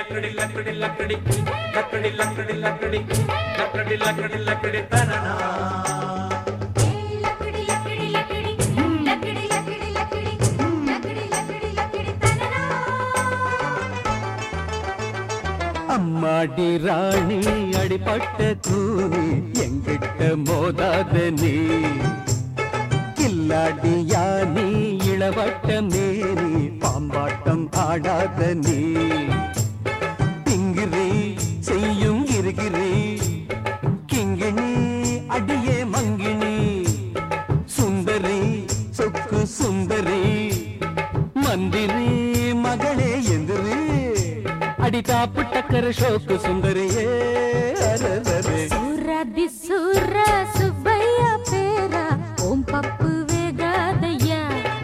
லக்கடி லக்கடி லக்கடி லக்கடி லக்கடி லக்கடி லக்கடி லக்கடி லக்கடி தனனா லக்கடி லக்கடி லக்கடி லக்கடி லக்கடி லக்கடி லக்கடி லக்கடி லக்கடி தனனா அம்மாடி ராணி அடிபட்ட கூனி எங்கிட்ட மோதாத நீ கில்லாடி யானி இளவட்ட மேனி பாம்பாட்டம் ஆடாத நீ திங்கிரி செய்யும் கிருகிரி கிங்கிணி அடியே மங்கிணி சுந்தரி சொக்கு சுந்தரி மந்திரி மகளே எந்திரி அடி தாப்பு டக்கர ஷோக்கு சுந்தரியே அரரரே. சூராதி சூர சுப்பைய பேரா ஓம் பப்பு வேகாதையா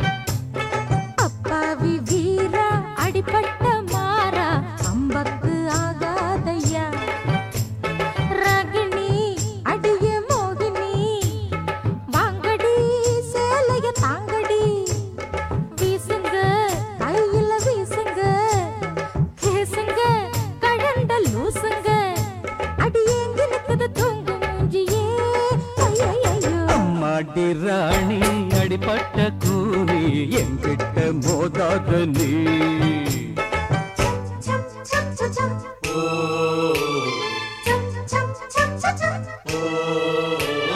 அப்பாவி வீரா அடிபட்ட மாறா அம்பக்கு ஆகாதையா ராகிணி அடிய மோகினி வாங்கடி சேலைய தாங்கடி வீசுங்க கையில வீசுங்க கேசுங்க கடண்ட லூசுங்க அடி எங்க நிக்குது தூங்கு மூஞ்சியே ஐயையையோ. அம்மாடி ராணி அடிபட்ட கூனி என்கிட்ட மோதாத நீ சம், சம், சம், சம். சம், சம், சம், சம், சம்.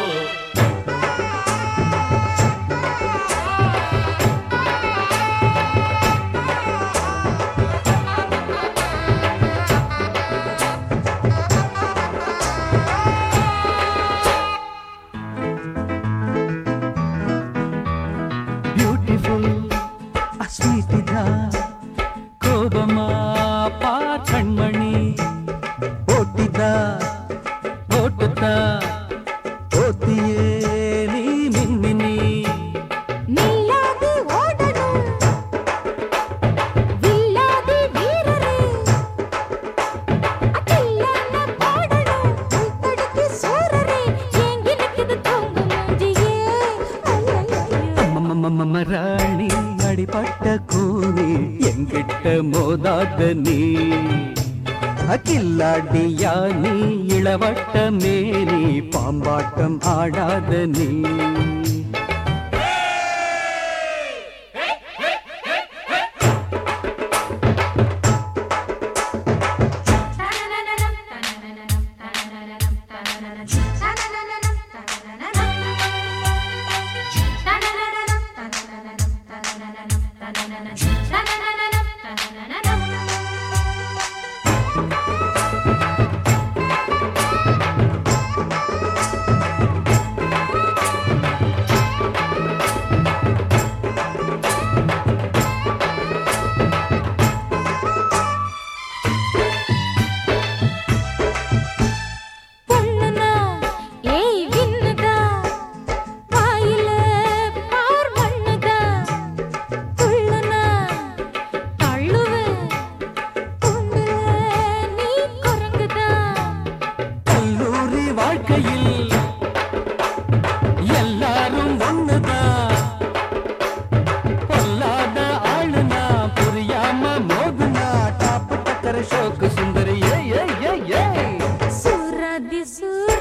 பியூட்டிஃபுல் அஸ்வீட்டிதா கோபமா பா கண்மணி ஓட்டிதா ஓட்டுதா ஓத்தியே நீ மின்மினி நில்லாது ஓடணும் வில்லாது வீரரே அகில்லான பாடணும் உள்தடுக்கி சூரரே ஏங்கி நிக்குது தூங்கு மூஞ்சியே ஐயையையோ. மமமமம ராணி அடிபட்ட கூனி எங்கிட்ட மோதாத நீ அகில்லாடியா நீ இளவட்ட மேனி பாம்பாட்டம் ஆடாத நீ பொண்ணுனா ஏய் விண்ணுதா வாயில பார் மண்ணுதா துள்ளுனா தள்ளுவேன் பொண்ணுல நீ குரங்குதா கல்லூரி வாழ்க்கையில் எல்லாரும் ஒண்ணுதான் பொல்லாத ஆளுனா புரியாம மோதுனா டாப்பு டக்கர ஷோக்கு சுந்தரி ஏய் ஏய் ஏய் ஏய் சூராதி சூர